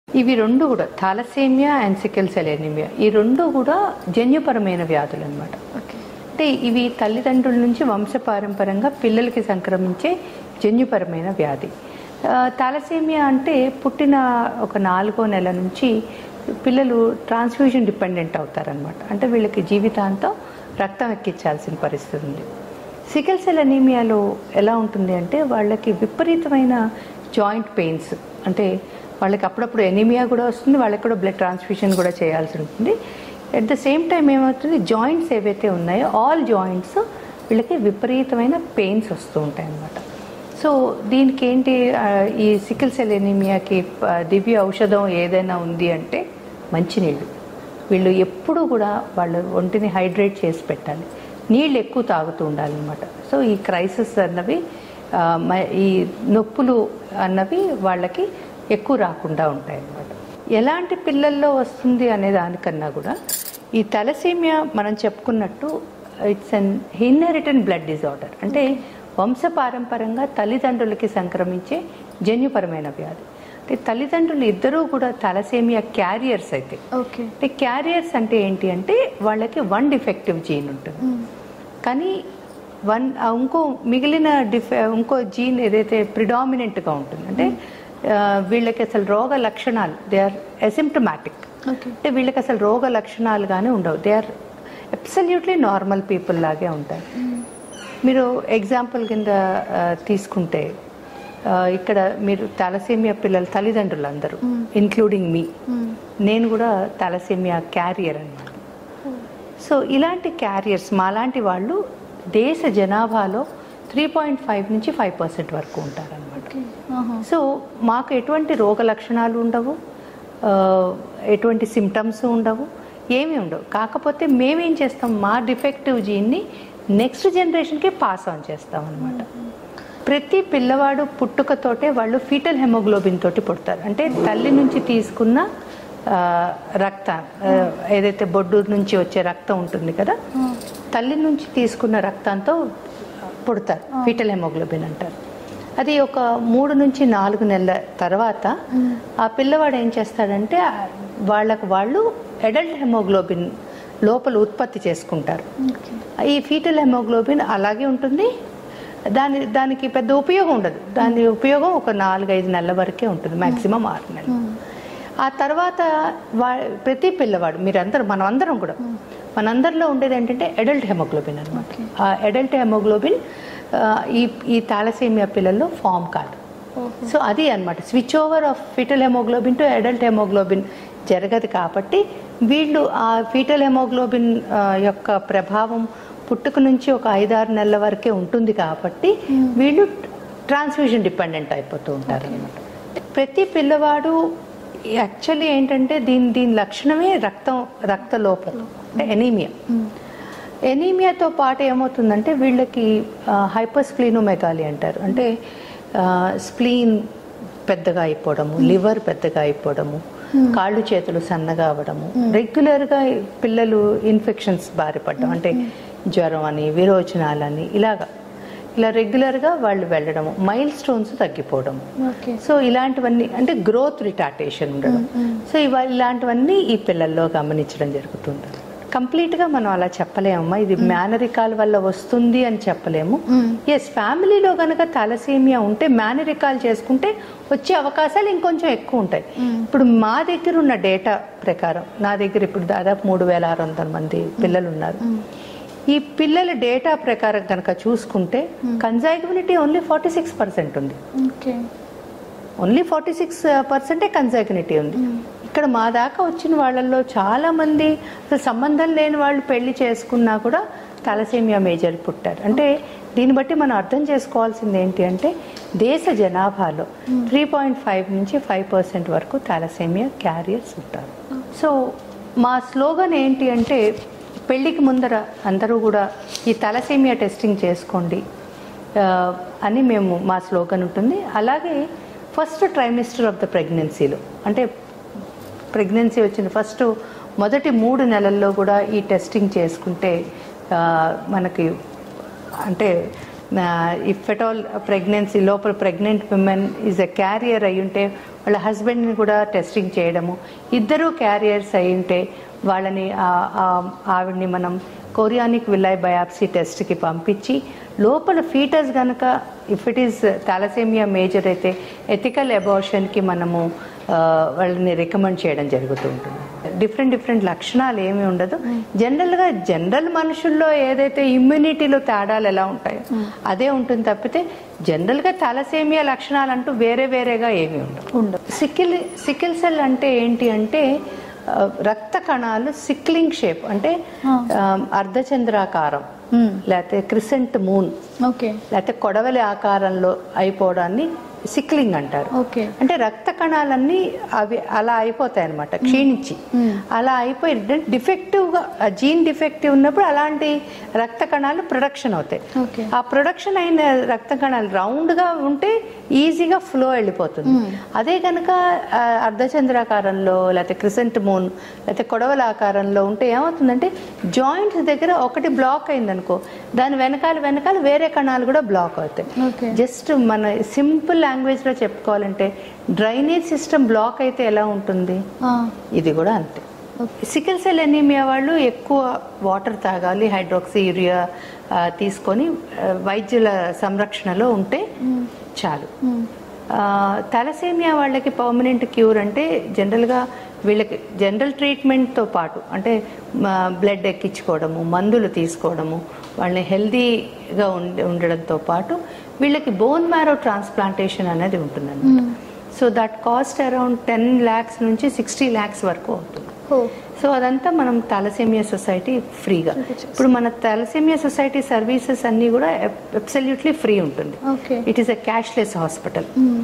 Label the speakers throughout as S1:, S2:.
S1: ఇవి రెండు కూడా thalassaemia and sickle cell anaemia ఈ రెండు కూడా జన్యుపరమైన వ్యాధులు అనమాట
S2: ఓకే
S1: అంటే ఇవి తల్లిదండ్రుల నుంచి వంశపారంపరంగా పిల్లలకి సంక్రమించే జన్యుపరమైన వ్యాధి ఆ, థాలసేమియా అంటే పుట్టిన ఒక నాలుగో నెల నుంచి పిల్లలు ట్రాన్స్ఫ్యూజన్ డిపెండెంట్ అవుతారనమాట అంటే వీళ్ళకి జీవితాంతం రక్తం ఎక్కించాల్సిన పరిస్థితి ఉంది సికిల్ సెల్ అనీమియాలో ఎలా ఉంటుంది అంటే వాళ్ళకి విపరీతమైన జాయింట్ పెయిన్స్ అంటే వాళ్ళకి అప్పుడప్పుడు ఎనీమియా కూడా వస్తుంది వాళ్ళకి కూడా బ్లడ్ ట్రాన్స్ఫ్యూషన్ కూడా చేయాల్సి ఉంటుంది అట్ ద సేమ్ టైం ఏమవుతుంది జాయింట్స్ ఏవైతే ఉన్నాయో ఆల్ జాయింట్స్ వీళ్ళకి విపరీతమైన పెయిన్స్ వస్తూ ఉంటాయి అన్నమాట సో దీనికి ఏంటి ఆ, ఈ సికిల్ సెల్ ఎనీమియాకి ఆ, దివ్య ఔషధం ఏదైనా ఉంది అంటే మంచినీళ్ళు వీళ్ళు ఎప్పుడూ కూడా వాళ్ళ ఒంటిని హైడ్రేట్ చేసి పెట్టాలి నీళ్ళు ఎక్కువ తాగుతూ ఉండాలన్నమాట సో ఈ క్రైసిస్ అన్నవి ఆ, మ- ఈ నొప్పులు అన్నవి వాళ్ళకి ఎక్కువ రాకుండా ఉంటాయి అన్నమాట ఎలాంటి పిల్లల్లో వస్తుంది అనే దానికన్నా కూడా ఈ తలసీమియా మనం చెప్పుకున్నట్టు it's an inherited blood disorder అంటే వంశపారంపరంగా తల్లిదండ్రులకి సంక్రమించే జన్యుపరమైన వ్యాధి అంటే తల్లిదండ్రులు ఇద్దరూ కూడా తలసేమియా క్యారియర్స్ అయితే
S2: ఓకే
S1: అంటే క్యారియర్స్ అంటే ఏంటి అంటే వాళ్ళకి వన్ డిఫెక్టివ్ జీన్ ఉంటుంది కానీ వన్ ఆ ఇంకో మిగిలిన డిఫె ఇంకో జీన్ ఏదైతే ప్రిడామినెంట్గా ఉంటుంది అంటే ఆ, వీళ్ళకి అసలు రోగ లక్షణాలు దే ఆర్ అసిమ్టమాటిక్
S2: ఓకే
S1: అంటే వీళ్ళకి అసలు రోగ లక్షణాలు కానీ ఉండవు they are absolutely normal people లాగే ఉంటాయి మీరు ఎగ్జాంపుల్ కింద ఆ, తీసుకుంటే ఆ, ఇక్కడ మీరు తలసేమియా పిల్లల తల్లిదండ్రులు అందరూ ఇంక్లూడింగ్ మీ నేను కూడా తలసేమియా క్యారియర్ అన్నమాట సో ఇలాంటి క్యారియర్స్ మాలాంటి వాళ్ళు దేశ జనాభాలో త్రీ పాయింట్ ఫైవ్ నుంచి ఫైవ్ పర్సెంట్ వరకు ఉంటారన్నమాట
S2: ఓకే ఆహా.
S1: సో మాకు ఎటువంటి రోగ లక్షణాలు ఉండవు ఆ, ఎటువంటి సిమ్టమ్స్ ఉండవు ఏమీ ఉండవు కాకపోతే మేమేం చేస్తాం మా డిఫెక్టివ్ జీన్ని నెక్స్ట్ జనరేషన్కి పాస్ ఆన్ చేస్తాం అనమాట ప్రతి పిల్లవాడు పుట్టుకతోటే వాళ్ళు ఫీటల్ హెమోగ్లోబిన్ తోటి పుడతారు అంటే తల్లి నుంచి తీసుకున్న ఆ, రక్తం ఆ, ఏదైతే బొడ్డు నుంచి వచ్చే రక్తం ఉంటుంది కదా తల్లి నుంచి తీసుకున్న రక్తంతో పుడతారు ఫీటల్ హెమోగ్లోబిన్ అంటారు అది ఒక మూడు నుంచి నాలుగు నెలల తర్వాత ఆ పిల్లవాడు ఏం చేస్తాడంటే ఆ వాళ్ళకు వాళ్ళు అడల్ట్ హెమోగ్లోబిన్ లోపల ఉత్పత్తి చేసుకుంటారు
S2: ఓకే
S1: ఈ ఫీటల్ హెమోగ్లోబిన్ అలాగే ఉంటుంది దాని దానికి పెద్ద ఉపయోగం ఉండదు దాని ఉపయోగం ఒక నాలుగైదు నెలల వరకే ఉంటుంది మాక్సిమం ఆరు నెలలు ఆ తర్వాత వా ప్రతి పిల్లవాడు మీరందరూ మనం అందరం కూడా మనందరిలో ఉండేది ఏంటంటే అడల్ట్ హెమోగ్లోబిన్ అనమాట
S2: Okay.
S1: ఆ అడల్ట్ హెమోగ్లోబిన్ ఆ, ఈ ఈ థాలసేమియా పిల్లల్లో ఫామ్ కాదు
S2: ఓహో.
S1: సో అది అన్నమాట switch over of foetal haemoglobin to adult haemoglobin జరగదు కాబట్టి వీళ్ళు ఆ ఫీటల్ హెమోగ్లోబిన్ ఆ, యొక్క ప్రభావం పుట్టుక నుంచి ఒక ఐదారు నెలల వరకే ఉంటుంది కాబట్టి వీళ్ళు ట్రాన్స్ఫ్యూజన్ డిపెండెంట్ అయిపోతూ ఉంటారు అనమాట ప్రతి పిల్లవాడు యాక్చువల్లీ ఏంటంటే దీని దీని లక్షణమే రక్తం రక్త లోపం అంటే ఎనీమియా ఎనీమియాతో పాటు ఏమవుతుందంటే వీళ్ళకి హైపర్స్ప్లీనోమెగాలి అంటారు అంటే స్ప్లీన్ పెద్దగా అయిపోవడము లివర్ పెద్దగా అయిపోవడము కాళ్ళు చేతులు సన్నగా అవ్వడము రెగ్యులర్గా పిల్లలు ఇన్ఫెక్షన్స్ బారిపడడం అంటే జ్వరం అని విరోచనాలని ఇలాగా ఇలా రెగ్యులర్గా వాళ్ళు వెళ్ళడము మైల్ స్టోన్స్ తగ్గిపోవడము
S2: ఓకే
S1: సో ఇలాంటివన్నీ అంటే గ్రోత్ రిటార్టేషన్ ఉండడం సో ఇవా ఇలాంటివన్నీ ఈ పిల్లల్లో గమనించడం జరుగుతుంది కంప్లీట్గా మనం అలా చెప్పలేమమ్మా ఇది మేనరికాల వల్ల వస్తుంది అని చెప్పలేము ఎస్ ఫ్యామిలీలో కనుక తలసేమియా ఉంటే మేనరికాల్ చేసుకుంటే వచ్చే అవకాశాలు ఇంకొంచెం ఎక్కువ ఉంటాయి ఇప్పుడు మా దగ్గర ఉన్న డేటా ప్రకారం నా దగ్గర ఇప్పుడు దాదాపు మూడు వేల ఆరు వందల మంది పిల్లలు ఉన్నారు ఈ పిల్లల డేటా ప్రకారం కనుక చూసుకుంటే consanguinity only forty six percent ఉంది
S2: ఓకే
S1: ఓన్లీ ఫార్టీ సిక్స్ పర్సెంటే కన్జాగినిటీ ఉంది ఇక్కడ మా దాకా వచ్చిన వాళ్ళల్లో చాలా మంది అసలు సంబంధం లేని వాళ్ళు పెళ్లి చేసుకున్నా కూడా తలసేమియా మేజర్ పుట్టారు అంటే దీన్ని బట్టి మనం అర్థం చేసుకోవాల్సింది ఏంటి అంటే దేశ జనాభాలో త్రీ పాయింట్ ఫైవ్ నుంచి ఫైవ్ పర్సెంట్ వరకు తలసేమియా క్యారియర్స్ ఉంటారు సో మా స్లోగన్ ఏంటి అంటే పెళ్ళికి ముందర అందరూ కూడా ఈ తలసేమియా టెస్టింగ్ చేసుకోండి ఆ, అని మేము మా స్లోగన్ ఉంటుంది అలాగే ఫస్ట్ ట్రైమిస్టర్ ఆఫ్ ద ప్రెగ్నెన్సీలో అంటే ప్రెగ్నెన్సీ వచ్చిన ఫస్ట్ మొదటి మూడు నెలల్లో కూడా ఈ టెస్టింగ్ చేసుకుంటే ఆ, మనకి అంటే ఇఫ్ ఎట్ ఆల్ ప్రెగ్నెన్సీ లోపల pregnant women is a carrier అయి ఉంటే వాళ్ళ హస్బెండ్ని కూడా టెస్టింగ్ చేయడము ఇద్దరు క్యారియర్స్ అయి ఉంటే వాళ్ళని ఆ- ఆ- ఆవిడ్ని మనం కోరియానిక్ విల్లై బయాప్సీ టెస్ట్కి పంపించి లోపల ఫీటస్ గనక if it is thalassaemia major అయితే ఎథికల్ అబార్షన్కి మనము ఆ, వాళ్ళని రికమెండ్ చేయడం జరుగుతూ ఉంటుంది డిఫరెంట్ డిఫరెంట్ లక్షణాలు ఏమి ఉండదు జనరల్గా జనరల్ మనుషుల్లో ఏదైతే ఇమ్యూనిటీలో తేడాలు ఎలా ఉంటాయో అదే ఉంటుంది తప్పితే జనరల్గా థాలసేమియా లక్షణాలు అంటూ వేరే వేరేగా ఏమీ ఉండవు
S2: ఉండవు.
S1: సికిల్ సికిల్ సెల్ అంటే ఏంటి అంటే ఆ, రక్త కణాలు సిక్లింగ్ షేప్ అంటే ఆ, అర్ధచంద్రాకారం లేకపోతే క్రిసెంట్ మూన్
S2: ఓకే
S1: లేకపోతే కొడవలి ఆకారంలో అయిపోవడాన్ని సిక్లింగ్ అంటారు
S2: ఓకే
S1: అంటే రక్త కణాలన్నీ అవి అలా అయిపోతాయి అనమాట క్షీణించి అలా అయిపోయి డిఫెక్టివ్ గా జీన్ డిఫెక్టివ్ ఉన్నప్పుడు అలాంటి రక్త కణాలు ప్రొడక్షన్ అవుతాయి
S2: ఓకే
S1: ఆ ప్రొడక్షన్ అయిన రక్త కణాలు రౌండ్ గా ఉంటే ఈజీగా ఫ్లో వెళ్ళిపోతుంది అదే కనుక ఆ, అర్ధచంద్రాకారంలో లేకపోతే క్రిసెంట్ మూన్ లేకపోతే కొడవల ఆకారంలో ఉంటే ఏమవుతుందంటే జాయింట్స్ దగ్గర ఒకటి బ్లాక్ అయిందనుకో దాని వెనకాల వెనకాల వేరే కణాలు కూడా బ్లాక్ అవుతాయి
S2: ఓకే
S1: జస్ట్ మన సింపుల్ లాంగ్వేజ్ లో చెప్పుకోవాలంటే డ్రైనేజ్ సిస్టమ్ బ్లాక్ అయితే ఎలా ఉంటుంది ఇది కూడా అంతే సికిల్ సెల్ ఎనీమియా వాళ్ళు ఎక్కువ వాటర్ తాగాలి హైడ్రోక్సీ యూరియా ఆ, తీసుకొని ఆ, వైద్యుల సంరక్షణలో ఉంటే చాలు థాలసేమియా వాళ్ళకి పర్మనెంట్ క్యూర్ అంటే జనరల్గా వీళ్ళకి జనరల్ ట్రీట్మెంట్తో పాటు అంటే బ్లడ్ ఎక్కించుకోవడము మందులు తీసుకోవడము వాళ్ళని హెల్దీగా ఉండి ఉండడంతో పాటు వీళ్ళకి బోన్ మ్యారో ట్రాన్స్ప్లాంటేషన్ అనేది ఉంటుందన్నమాట so that cost around ten lakhs నుంచి సిక్స్టీ ల్యాక్స్ వరకు అవుతుంది సో అదంతా మనం థాలసేమియా సొసైటీ ఫ్రీగా ఇప్పుడు మన థాలసేమియా సొసైటీ సర్వీసెస్ అన్నీ కూడా అబ్సల్యూట్లీ ఫ్రీ ఉంటుంది
S2: okay
S1: it is a cashless hospital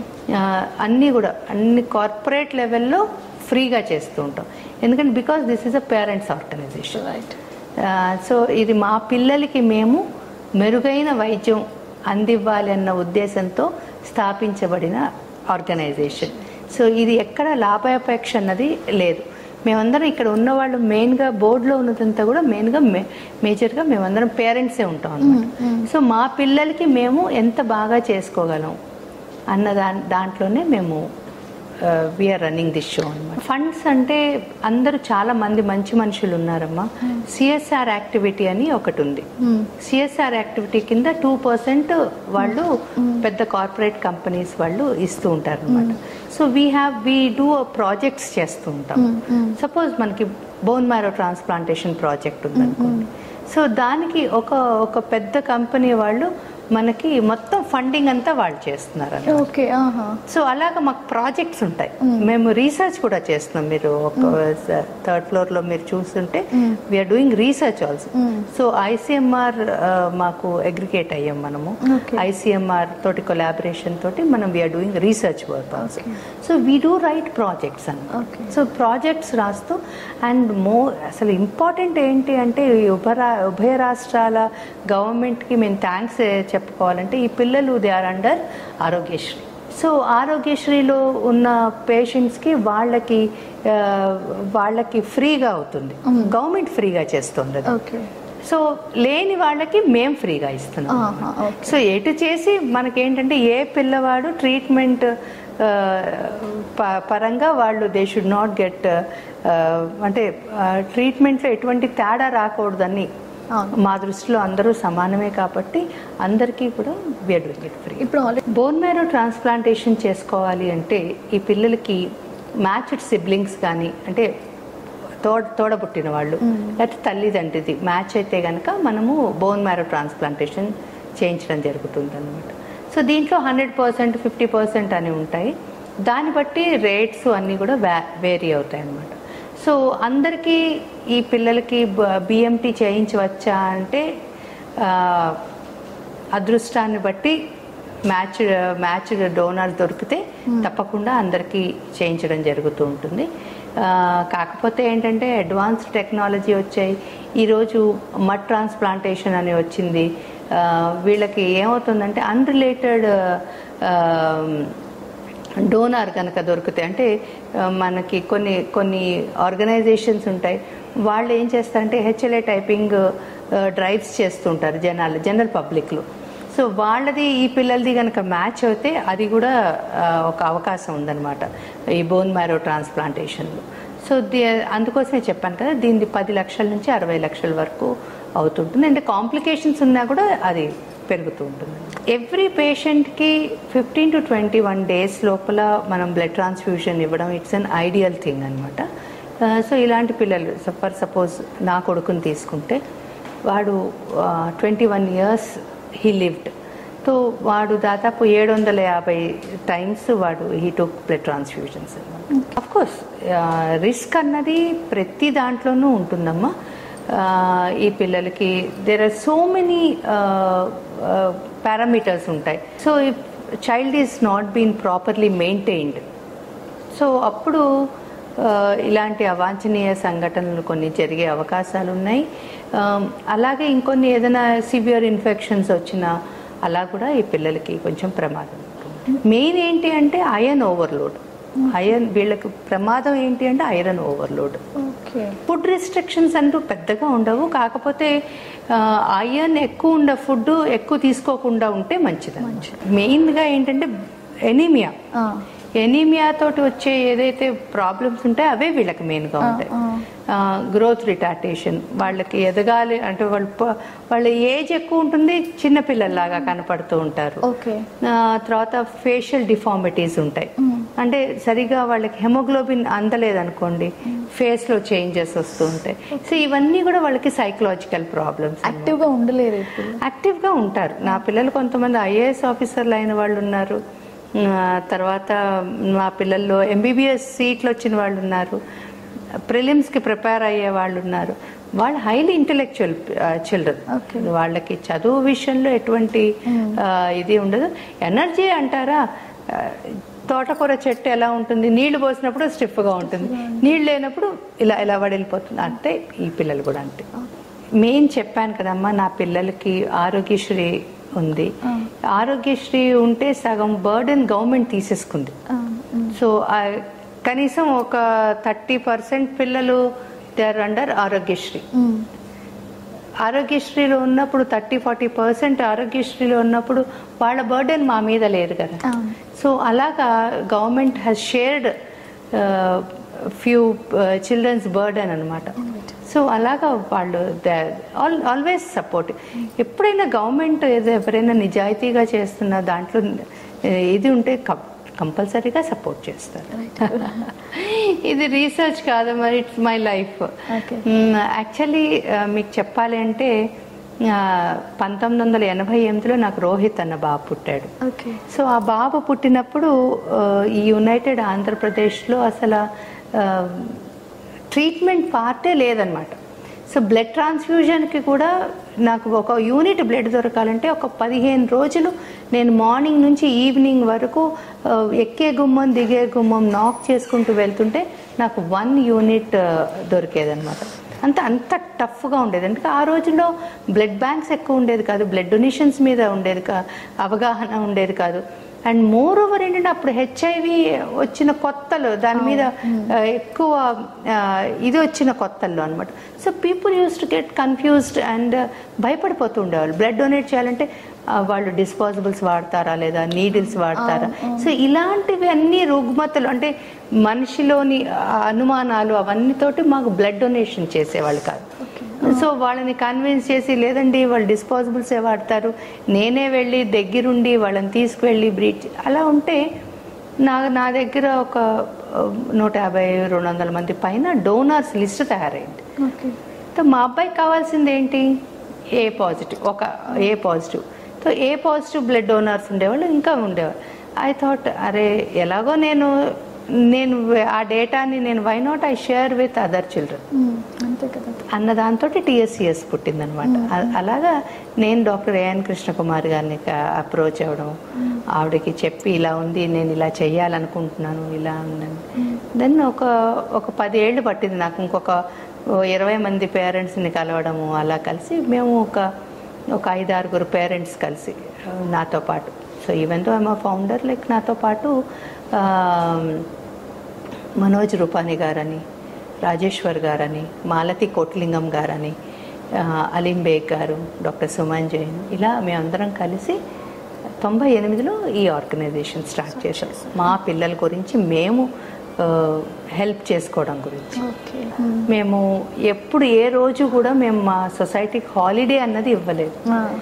S1: అన్నీ కూడా అన్ని కార్పొరేట్ లెవెల్లో ఫ్రీగా చేస్తూ ఉంటాం ఎందుకంటే because this is a parents organisation
S2: right
S1: so ఇది మా పిల్లలకి మేము మెరుగైన వైద్యం అందివ్వాలి అన్న ఉద్దేశంతో స్థాపించబడిన ఆర్గనైజేషన్ సో ఇది ఎక్కడ లాభాపేక్ష అన్నది లేదు మేమందరం ఇక్కడ ఉన్నవాళ్ళు మెయిన్గా బోర్డులో ఉన్నదంతా కూడా మెయిన్గా మే మేజర్గా మేమందరం పేరెంట్సే ఉంటాం అన్నమాట సో మా పిల్లలకి మేము ఎంత బాగా చేసుకోగలం అన్న దా దాంట్లోనే మేము వీఆర్ రన్నింగ్ దిస్ షో అనమాట ఫండ్స్ అంటే అందరూ చాలా మంది మంచి మనుషులు ఉన్నారమ్మా సిఎస్ఆర్ యాక్టివిటీ అని ఒకటి ఉంది సిఎస్ఆర్ యాక్టివిటీ కింద టూ పర్సెంట్ వాళ్ళు పెద్ద కార్పొరేట్ కంపెనీస్ వాళ్ళు ఇస్తూ ఉంటారు అనమాట so we have we do projects చేస్తూ ఉంటాం సపోజ్ మనకి బోన్ మ్యారో ట్రాన్స్ప్లాంటేషన్ ప్రాజెక్ట్ ఉందనుకోండి సో దానికి ఒక ఒక పెద్ద కంపెనీ వాళ్ళు మనకి మొత్తం ఫండింగ్ అంతా వాళ్ళు చేస్తున్నారు అన్నమాట.
S2: ఓకే ఆహా
S1: సో అలాగ మాకు ప్రాజెక్ట్స్ ఉంటాయి మేము రీసెర్చ్ కూడా చేస్తున్నాం మీరు ఒక థర్డ్ ఫ్లోర్ లో మీరు చూస్తుంటే we are doing research also so ICMR మాకు అగ్రిగేట్ అయ్యాం మనము
S2: Okay.
S1: ఐసీఎంఆర్ తోటి కొలాబరేషన్ తోటి మనం we are doing research work also so we do write projects అన్నమాట
S2: Okay.
S1: సో ప్రాజెక్ట్స్ రాస్తూ అండ్ మో అసలు ఇంపార్టెంట్ ఏంటి అంటే ఈ ఉభయ ఉభయ రాష్ట్రాల గవర్నమెంట్కి మేము థ్యాంక్స్ చెప్పుకోవాలంటే ఈ పిల్లలు they are under Aarogyasri so ఆరోగ్యశ్రీలో ఉన్న పేషెంట్స్కి వాళ్ళకి ఆ, వాళ్ళకి ఫ్రీగా అవుతుంది గవర్నమెంట్ ఫ్రీగా చేస్తుంది అది.
S2: ఓకే
S1: సో లేని వాళ్ళకి మేం ఫ్రీగా ఇస్తున్నాం
S2: ఆహా, ఓకే.
S1: సో ఎటు చేసి మనకేంటంటే ఏ పిల్లవాడు ట్రీట్మెంట్ పరంగా వాళ్ళు దే షుడ్ నాట్ గెట్ అంటే ట్రీట్మెంట్లో ఎటువంటి తేడా రాకూడదని
S2: అవును.
S1: మా దృష్టిలో అందరూ సమానమే కాబట్టి అందరికీ కూడా వీఆర్ డూయింగ్ ఇట్ ఫ్రీ
S2: ఇప్పుడు ఆల్రెడీ
S1: బోన్ మ్యారో ట్రాన్స్ప్లాంటేషన్ చేసుకోవాలి అంటే ఈ పిల్లలకి మ్యాచ్డ్ సిబ్లింగ్స్ కానీ అంటే తోడ తోడబుట్టిన వాళ్ళు లేకపోతే తల్లిదండ్రిది మ్యాచ్ అయితే కనుక మనము బోన్ మ్యారో ట్రాన్స్ప్లాంటేషన్ చేయించడం జరుగుతుంది అనమాట సో దీంట్లో హండ్రెడ్ పర్సెంట్ ఫిఫ్టీ పర్సెంట్ అని ఉంటాయి దాన్ని బట్టి రేట్స్ అన్నీ కూడా వ్యా వేరీ అవుతాయి అన్నమాట సో అందరికీ ఈ పిల్లలకి బిఎంటీ చేయించవచ్చా అంటే ఆ, అదృష్టాన్ని బట్టి మ్యాచ్ మ్యాచ్ డోనర్ దొరికితే తప్పకుండా అందరికీ చేయించడం జరుగుతూ ఉంటుంది ఆ, కాకపోతే ఏంటంటే అడ్వాన్స్ టెక్నాలజీ వచ్చాయి ఈరోజు మడ్ ట్రాన్స్ప్లాంటేషన్ అని వచ్చింది ఆ, వీళ్ళకి ఏమవుతుందంటే అన్రిలేటెడ్ డోనార్ కనుక దొరికితే అంటే ఆ, మనకి కొన్ని కొన్ని ఆర్గనైజేషన్స్ ఉంటాయి వాళ్ళు ఏం చేస్తారంటే హెచ్ఎల్ఏ టైపింగ్ డ్రైవ్స్ చేస్తుంటారు జనాలు జనరల్ పబ్లిక్లో సో వాళ్ళది ఈ పిల్లలది కనుక మ్యాచ్ అయితే అది కూడా ఆ, ఒక అవకాశం ఉందన్నమాట ఈ బోన్ మ్యారో ట్రాన్స్ప్లాంటేషన్లో సో ది అందుకోసమే చెప్పాను కదా దీనిది పది లక్షల నుంచి అరవై లక్షల వరకు అవుతుంటుంది అంటే కాంప్లికేషన్స్ ఉన్నా కూడా అది పెరుగుతూ ఉంటుంది ఎవ్రీ పేషెంట్కి fifteen to twenty one days లోపల మనం బ్లడ్ ట్రాన్స్ఫ్యూషన్ ఇవ్వడం ఇట్స్ అన్ ఐడియల్ థింగ్ అనమాట సో ఇలాంటి పిల్లలు ఫర్ సపోజ్ నా కొడుకుని తీసుకుంటే వాడు twenty one years he lived so వాడు దాదాపు ఏడు వందల యాభై టైమ్స్ వాడు he took blood transfusions of course risk అన్నది ప్రతి దాంట్లోనూ ఉంటుందమ్మా ఆ, ఈ పిల్లలకి there are so many parameters ఉంటాయి so if child is not been properly maintained so అప్పుడు ఆ, ఇలాంటి అవాంఛనీయ సంఘటనలు కొన్ని జరిగే అవకాశాలు ఉన్నాయి ఆ, అలాగే ఇంకొన్ని ఏదైనా సివియర్ ఇన్ఫెక్షన్స్ వచ్చినా అలా కూడా ఈ పిల్లలకి కొంచెం ప్రమాదం ఉంటుంది మెయిన్ ఏంటి అంటే ఐరన్ ఓవర్లోడ్ ఐరన్ వీళ్ళకి ప్రమాదం ఏంటి అంటే iron overload
S2: okay
S1: food restrictions అంటూ పెద్దగా ఉండవు కాకపోతే ఐరన్ ఎక్కువ ఉండే ఫుడ్ ఎక్కువ తీసుకోకుండా ఉంటే మంచిది మెయిన్గా ఏంటంటే ఎనీమియా ఎనీమియా తోటి వచ్చే ఏదైతే ప్రాబ్లమ్స్ ఉంటాయో అవే వీళ్ళకి మెయిన్గా ఉంటాయి గ్రోత్ రిటార్టేషన్ వాళ్ళకి ఎదగాలి అంటే వాళ్ళ ప- వాళ్ళ ఏజ్ ఎక్కువ ఉంటుంది చిన్నపిల్లల్లాగా కనపడుతూ ఉంటారు
S2: ఓకే
S1: ఆ, తర్వాత ఫేషియల్ డిఫార్మిటీస్ ఉంటాయి అంటే సరిగా వాళ్ళకి హెమోగ్లోబిన్ అందలేదనుకోండి ఫేస్ లో చేంజెస్ వస్తూ ఉంటాయి సో ఇవన్నీ కూడా వాళ్ళకి సైకలాజికల్ ప్రాబ్లమ్స్
S2: యాక్టివ్ గా ఉండలేరు ఇప్పుడు
S1: యాక్టివ్ గా ఉంటారు నా పిల్లలు కొంతమంది ఐఏఎస్ ఆఫీసర్లు అయిన వాళ్ళు ఉన్నారు ఆ, తర్వాత మా పిల్లల్లో ఎంబీబీఎస్ సీట్లు వచ్చిన వాళ్ళు ఉన్నారు ప్రిలిమ్స్ కి ప్రిపేర్ అయ్యే వాళ్ళు ఉన్నారు వాళ్ళు హైలీ ఇంటెలెక్చువల్ చిల్డ్రన్
S2: Okay.
S1: వాళ్ళకి చదువు విషయంలో ఎటువంటి ఆ, ఇది ఉండదు ఎనర్జీ అంటారా ఆ, తోటకూర చెట్టు ఎలా ఉంటుంది నీళ్లు పోసినప్పుడు స్టిఫ్ గా ఉంటుంది నీళ్ళు లేనప్పుడు ఇలా ఇలా వడిలిపోతుంది అంటే ఈ పిల్లలు కూడా అంతే మెయిన్ చెప్పాను కదమ్మా నా పిల్లలకి ఆరోగ్యశ్రీ ఉంది ఆరోగ్యశ్రీ ఉంటే సగం బర్డెన్ గవర్నమెంట్ తీసేసుకుంది సో ఆ, కనీసం ఒక థర్టీ పర్సెంట్ పిల్లలు దే ఆర్ అండర్ ఆరోగ్యశ్రీ ఆరోగ్యశ్రీలో ఉన్నప్పుడు థర్టీ ఫార్టీ పర్సెంట్ ఆరోగ్యశ్రీలో ఉన్నప్పుడు వాళ్ళ బర్డెన్ మా మీద లేదు కదా
S2: అవును.
S1: సో అలాగా government has shared few children's burden అనమాట సో అలాగా వాళ్ళు ఆల్ ఆల్వేస్ సపోర్ట్ ఎప్పుడైనా గవర్నమెంట్ ఏదో ఎవరైనా నిజాయితీగా చేస్తున్న దాంట్లో ఆ, ఇది ఉంటే కంపల్సరీగా సపోర్ట్ చేస్తారు ఇది రీసెర్చ్ కాదు మరి it's my life
S2: Okay.
S1: Actually మీకు చెప్పాలి అంటే ఆ, పంతొమ్మిది వందల ఎనభై ఎనిమిదిలో నాకు రోహిత్ అన్న బాబు పుట్టాడు
S2: ఓకే
S1: సో ఆ బాబు పుట్టినప్పుడు ఆ, ఈ యునైటెడ్ ఆంధ్రప్రదేశ్లో అసలు ట్రీట్మెంట్ పార్టే లేదనమాట సో బ్లడ్ ట్రాన్స్ఫ్యూజన్కి కూడా నాకు ఒక యూనిట్ బ్లడ్ దొరకాలంటే ఒక పదిహేను రోజులు నేను మార్నింగ్ నుంచి ఈవినింగ్ వరకు ఆ, ఎక్కే గుమ్మం దిగే గుమ్మం నాక్ చేసుకుంటూ వెళ్తుంటే నాకు వన్ యూనిట్ దొరికేదనమాట అంత అంత టఫ్గా ఉండేది ఎందుకంటే ఆ రోజుల్లో బ్లడ్ బ్యాంక్స్ ఎక్కువ ఉండేది కాదు బ్లడ్ డొనేషన్స్ మీద ఉండేది కా అవగాహన ఉండేది కాదు అండ్ మోర్ ఓవర్ ఏంటంటే అప్పుడు హెచ్ఐవి వచ్చిన కొత్తలు దాని మీద ఆ, ఎక్కువ ఆ, ఇది వచ్చిన కొత్తల్లో అనమాట so people use to get confused and భయపడిపోతూ ఉండేవాళ్ళు బ్లడ్ డొనేట్ చేయాలంటే ఆ, వాళ్ళు డిస్పోజబుల్స్ వాడతారా లేదా నీడిల్స్ వాడతారా సో ఇలాంటివి అన్ని రుగ్మతలు అంటే మనిషిలోని ఆ అనుమానాలు అవన్నీతోటి మాకు బ్లడ్ డొనేషన్ చేసేవాళ్ళు కాదు సో వాళ్ళని కన్విన్స్ చేసి లేదండి వాళ్ళు డిస్పోజబుల్సే వాడతారు నేనే వెళ్ళి దగ్గరుండి వాళ్ళని తీసుకువెళ్ళి బ్రీచ్ అలా ఉంటే నా నా దగ్గర ఒక ఆ, నూట యాభై రెండు వందల మంది పైన డోనర్స్ లిస్ట్ తయారైంది
S2: ఓకే
S1: సో మా అబ్బాయికి కావాల్సింది ఏంటి ఏ పాజిటివ్ ఒక A positive so A positive blood donors ఉండేవాళ్ళు ఇంకా ఉండేవాళ్ళు ఐ థాట్ అరే ఎలాగో నేను నేను ఆ డేటాని నేను why not I share with other children
S2: అంతే కదా
S1: అన్న దాంతో టీఎస్సిఎస్ పుట్టిందనమాట అ- అలాగా నేను డాక్టర్ ఏఎన్ కృష్ణకుమార్ గారిని అప్రోచ్ అవ్వడం ఆవిడకి చెప్పి ఇలా ఉంది నేను ఇలా చెయ్యాలనుకుంటున్నాను ఇలా ఉందని దెన్ ఒక ఒక పది ఏళ్ళు పట్టింది నాకు ఇంకొక ఓ ఇరవై మంది పేరెంట్స్ని కలవడము అలా కలిసి మేము ఒక ఒక ఐదు ఆరుగురు పేరెంట్స్ కలిసి ఆ, నాతో పాటు so even though I'm founder like నాతో పాటు ఆ, మనోజ్ రూపాని గారని రాజేశ్వర్ గారని మాలతి కోట్లింగం గారని ఆ, అలీం బేగ్ గారు డాక్టర్ సుమన్ జైన్ ఇలా మేమందరం కలిసి తొంభై ఎనిమిదిలో ఈ ఆర్గనైజేషన్ స్టార్ట్ చేశాం మా పిల్లల గురించి మేము హెల్ప్ చేసుకోవడం గురించి
S2: ఓకే
S1: మేము ఎప్పుడు ఏ రోజు కూడా మేము మా సొసైటీకి హాలిడే అన్నది ఇవ్వలేదు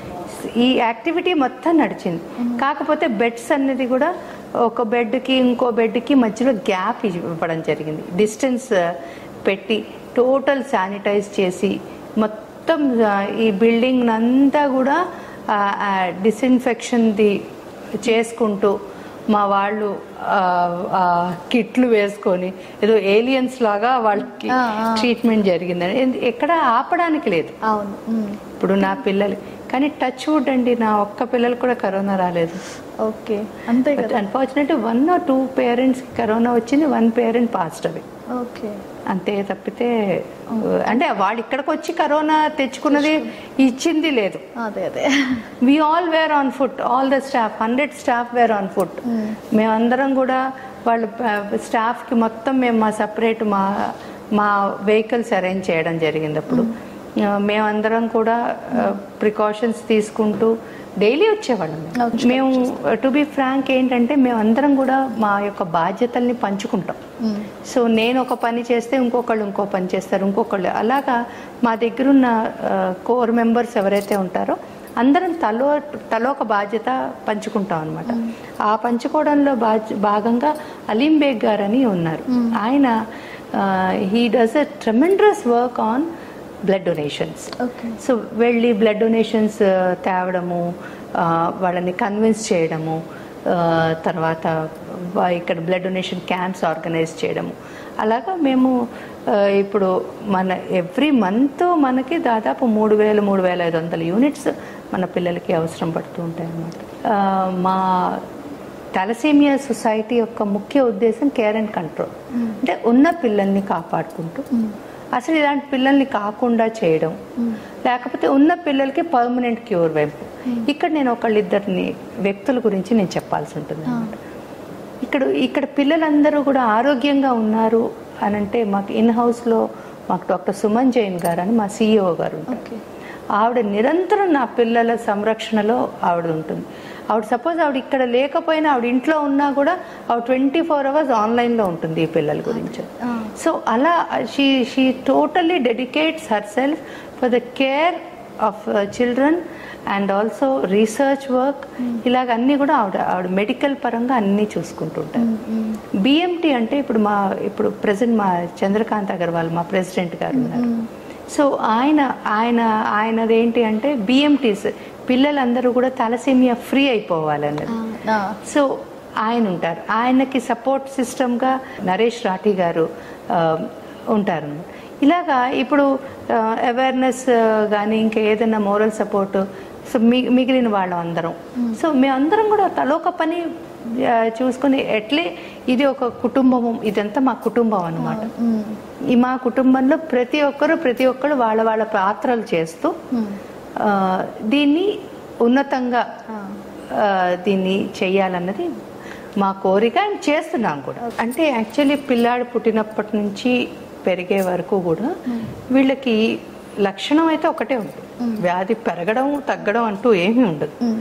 S1: ఈ యాక్టివిటీ మొత్తం నడిచింది కాకపోతే బెడ్స్ అన్నది కూడా ఒక బెడ్కి ఇంకో బెడ్కి మధ్యలో గ్యాప్ ఇవ్వడం జరిగింది డిస్టెన్స్ పెట్టి టోటల్ శానిటైజ్ చేసి మొత్తం ఆ, ఈ బిల్డింగ్ అంతా కూడా డిస్ఇన్ఫెక్షన్ది చేసుకుంటూ మా వాళ్ళు ఆ, ఆ, కిట్లు వేసుకొని ఏదో ఏలియన్స్ లాగా వాళ్ళకి
S2: ఆ, ఆ.
S1: ట్రీట్మెంట్ జరిగిందని ఎందు- ఎక్కడ ఆపడానికి లేదు
S2: అవును మ్మ్.
S1: ఇప్పుడు నా పిల్లలు కానీ టచ్ వుడ్ అండి నా ఒక్క పిల్లలు కూడా కరోనా రాలేదు
S2: ఓకే అంతే కదా
S1: అన్ఫార్చునేట్ వన్ ఆర్ టూ పేరెంట్స్కి కరోనా వచ్చింది వన్ పేరెంట్ పాస్ట్ అవి
S2: ఓకే
S1: అంతే తప్పితే అంటే వాళ్ళు ఇక్కడికి వచ్చి కరోనా తెచ్చుకున్నది ఇచ్చింది లేదు
S2: అదే అదే
S1: we all were on foot all the staff hundred staff were on foot మేమందరం కూడా వాళ్ళ స్టాఫ్కి మొత్తం మేము మా సపరేట్ మా మా వెహికల్స్ అరేంజ్ చేయడం జరిగింది అప్పుడు ఆ, మేమందరం కూడా ప్రికాషన్స్ తీసుకుంటూ డైలీ వచ్చేవాళ్ళం మేము.
S2: Okay.
S1: మేము టు బి ఫ్రాంక్ ఏంటంటే మేమందరం కూడా మా యొక్క బాధ్యతల్ని పంచుకుంటాం
S2: మ్మ్.
S1: సో నేను ఒక పని చేస్తే ఇంకొకళ్ళు ఇంకో పని చేస్తారు ఇంకొకళ్ళు అలాగా మా దగ్గర ఉన్న కోర్ మెంబర్స్ ఎవరైతే ఉంటారో అందరం తలో తలో ఒక బాధ్యత పంచుకుంటాం అనమాట ఆ పంచుకోవడంలో బాధ్య భాగంగా అలీం బేగ్ గారు అని ఉన్నారు ఆయన he does a tremendous work on blood donations
S2: okay
S1: so వెళ్ళి బ్లడ్ డొనేషన్స్ తేవడము ఆ, వాళ్ళని కన్విన్స్ చేయడము ఆ, తర్వాత వా- ఇక్కడ బ్లడ్ డొనేషన్ క్యాంప్స్ ఆర్గనైజ్ చేయడము అలాగా మేము ఆ, ఇప్పుడు మన ఎవ్రీ మంత్ మనకి దాదాపు మూడు వేల మూడు వేల ఐదు వందల యూనిట్స్ మన పిల్లలకి అవసరం పడుతూ ఉంటాయి అన్నమాట ఆ, మా థాలసీమియా సొసైటీ యొక్క ముఖ్య ఉద్దేశం కేర్ అండ్ కంట్రోల్ అంటే ఉన్న పిల్లల్ని కాపాడుకుంటూ అసలు ఇలాంటి పిల్లల్ని కాకుండా చేయడం లేకపోతే ఉన్న పిల్లలకి పర్మనెంట్ క్యూర్ వైపు ఇక్కడ నేను ఒకళ్ళిద్దరిని వ్యక్తుల గురించి నేను చెప్పాల్సి ఉంటుంది అన్నమాట ఇక్కడ ఇక్కడ పిల్లలందరూ కూడా ఆరోగ్యంగా ఉన్నారు అని అంటే మాకు ఇన్ హౌస్లో మాకు డాక్టర్ సుమన్ జైన్ గారు అని మా సిఇఓ గారు ఉంటారు
S2: ఓకే
S1: ఆవిడ నిరంతరం నా పిల్లల సంరక్షణలో ఆవిడ ఉంటుంది ఆవిడ సపోజ్ ఆవిడ ఇక్కడ లేకపోయినా ఆవిడ ఇంట్లో ఉన్నా కూడా ఆవిడ ట్వంటీ ఫోర్ అవర్స్ ఆన్లైన్లో ఉంటుంది ఈ పిల్లల గురించి
S2: ఆ.
S1: సో అలా she she totally dedicates herself for the care of children and also research work ఇలాగ అన్నీ కూడా ఆవిడ ఆవిడ మెడికల్ పరంగా అన్నీ చూసుకుంటుంటారు బిఎంటీ అంటే ఇప్పుడు మా ఇప్పుడు ప్రెసెంట్ మా చంద్రకాంత్ అగర్వాల్ మా ప్రెసిడెంట్ గారు ఉన్నారు సో ఆయన ఆయన ఆయనది ఏంటి అంటే బిఎంటీస్ పిల్లలందరూ కూడా తలసేమియా ఫ్రీ అయిపోవాలన్నది
S2: ఆ,
S1: సో ఆయన ఉంటారు ఆయనకి సపోర్ట్ సిస్టమ్గా నరేష్ రాఠీ గారు ఆ, ఉంటారు ఇలాగా ఇప్పుడు అవేర్నెస్ కానీ ఇంకా ఏదైనా మోరల్ సపోర్ట్ సో మి మిగిలిన వాళ్ళం అందరం సో మేమందరం కూడా తలోక పని ఆ, చూసుకుని ఎట్లే ఇది ఒక కుటుంబము ఇదంతా మా కుటుంబం అన్నమాట
S2: మ్మ్.
S1: ఈ మా కుటుంబంలో ప్రతి ఒక్కరు ప్రతి ఒక్కరు వాళ్ళ వాళ్ళ పాత్రలు చేస్తూ
S2: మ్మ్.
S1: ఆ, దీన్ని ఉన్నతంగా
S2: ఆ.
S1: ఆ, దీన్ని చెయ్యాలన్నది మా కోరిక అండ్ చేస్తున్నాం కూడా అంటే యాక్చువల్లీ పిల్లాడు పుట్టినప్పటి నుంచి పెరిగే వరకు కూడా వీళ్ళకి లక్షణం అయితే ఒకటే ఉంటుంది వ్యాధి పెరగడం తగ్గడం అంటూ ఏమీ ఉండదు
S2: మ్మ్.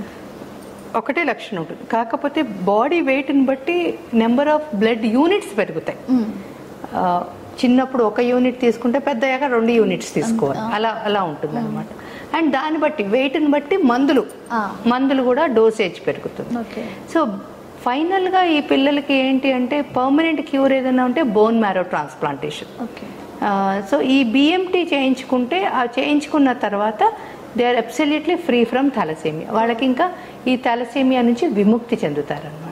S1: ఒకటే లక్షణం ఉంటుంది కాకపోతే బాడీ వెయిట్ని బట్టి నెంబర్ ఆఫ్ బ్లడ్ యూనిట్స్ పెరుగుతాయి
S2: మ్మ్.
S1: ఆ, చిన్నప్పుడు ఒక యూనిట్ తీసుకుంటే పెద్దయ్యాక రెండు యూనిట్స్ తీసుకోవాలి అలా అలా ఉంటుంది అనమాట అండ్ దాన్ని బట్టి వెయిట్ని బట్టి మందులు
S2: ఆ.
S1: మందులు కూడా డోసేజ్ పెరుగుతుంది
S2: ఓకే
S1: సో ఫైనల్గా ఈ పిల్లలకి ఏంటి అంటే పర్మనెంట్ క్యూర్ ఏదైనా ఉంటే bone marrow transplantation
S2: okay
S1: so ఈ బిఎంటీ చేయించుకుంటే ఆ చేయించుకున్న తర్వాత they are absolutely free from thalassaemia వాళ్ళకి ఇంకా ఈ థాలసేమియా నుంచి విముక్తి చెందుతారన్నమాట